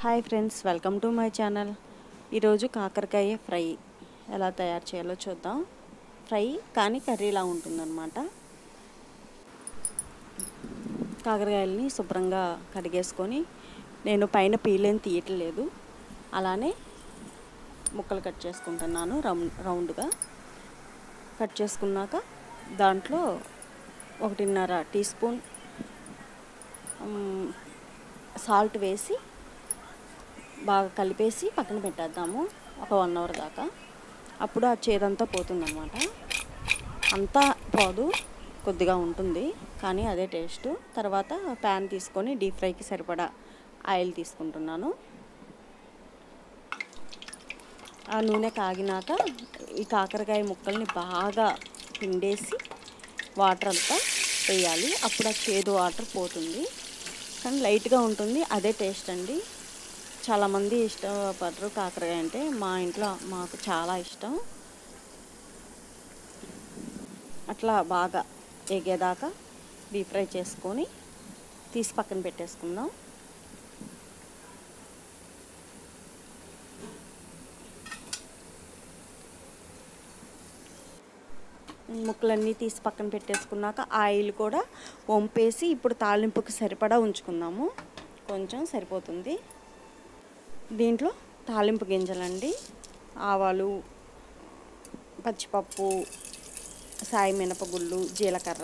hi friends welcome to my channel ఈరోజు కాకరకాయ fry ఎలా తయారు చేయాలో చూద్దాం ఫ్రై కానీ కర్రీలా ఉంటుందన్నమాట కాకరకాయలని శుభ్రంగా కడిగేసుకొని నేను పైన పీలేని తీయట్లేదు అలానే ముక్కలు కట్ చేసుకుంటున్నాను రౌండ్ రౌండ్గా కట్ చేసుకున్నాక దాంట్లో ఒకటిన్నర టీ స్పూన్ సాల్ట్ వేసి బాగా కలిపేసి పక్కన పెట్టేద్దాము ఒక వన్ అవర్ దాకా అప్పుడు ఆ చేదంతా పోతుందన్నమాట అంతా పోదు కొద్దిగా ఉంటుంది కానీ అదే టేస్ట్ తర్వాత ప్యాన్ తీసుకొని డీప్ ఫ్రైకి సరిపడా ఆయిల్ తీసుకుంటున్నాను ఆ నూనె కాగినాక ఈ కాకరకాయ ముక్కల్ని బాగా పిండేసి వాటర్ అంతా వేయాలి అప్పుడు ఆ చేదు వాటర్ పోతుంది కానీ లైట్గా ఉంటుంది అదే టేస్ట్ అండి చాలామంది ఇష్టపడరు కాకరకాయ అంటే మా ఇంట్లో మాకు చాలా ఇష్టం అట్లా బాగా ఎగేదాకా డీప్ ఫ్రై చేసుకొని తీసి పక్కన పెట్టేసుకుందాం ముక్కలన్నీ తీసి పక్కన పెట్టేసుకున్నాక ఆయిల్ కూడా వంపేసి ఇప్పుడు తాలింపుకి సరిపడా ఉంచుకుందాము కొంచెం సరిపోతుంది దీంట్లో తాలింపు గింజలండి ఆవాలు పచ్చిపప్పు సాయి మినపగుళ్ళు జీలకర్ర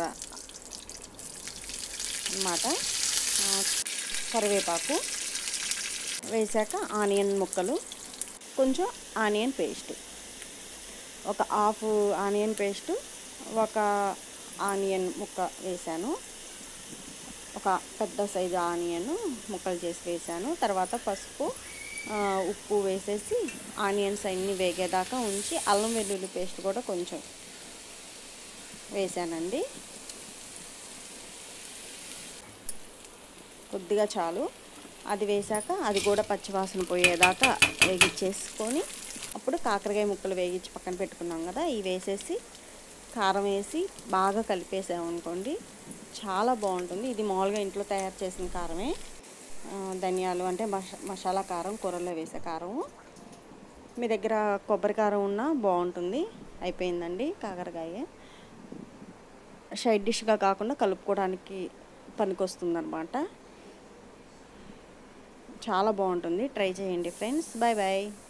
అన్నమాట కరివేపాకు వేసాక ఆనియన్ ముక్కలు కొంచెం ఆనియన్ పేస్ట్ ఒక హాఫ్ ఆనియన్ పేస్ట్ ఒక ఆనియన్ ముక్క వేసాను ఒక పెద్ద సైజు ఆనియన్ ముక్కలు చేసి వేసాను తర్వాత పసుపు ఉప్పు వేసేసి ఆనియన్స్ అన్నీ వేగేదాకా ఉంచి అల్లం వెల్లుల్లి పేస్ట్ కూడా కొంచెం వేసానండి కొద్దిగా చాలు అది వేసాక అది కూడా పచ్చివాసన పోయేదాకా వేగిచ్చేసుకొని అప్పుడు కాకరకాయ ముక్కలు వేగించి పక్కన పెట్టుకున్నాం కదా ఇవి వేసేసి కారం వేసి బాగా కలిపేసామనుకోండి చాలా బాగుంటుంది ఇది మామూలుగా ఇంట్లో తయారు చేసిన కారమే ధనియాలు అంటే మష మసాలా కారం కూరల్లో వేసే కారం మీ దగ్గర కొబ్బరి కారం ఉన్నా బాగుంటుంది అయిపోయిందండి కాకరకాయ సైడ్ డిష్గా కాకుండా కలుపుకోవడానికి పనికొస్తుంది అనమాట చాలా బాగుంటుంది ట్రై చేయండి ఫ్రెండ్స్ బాయ్ బాయ్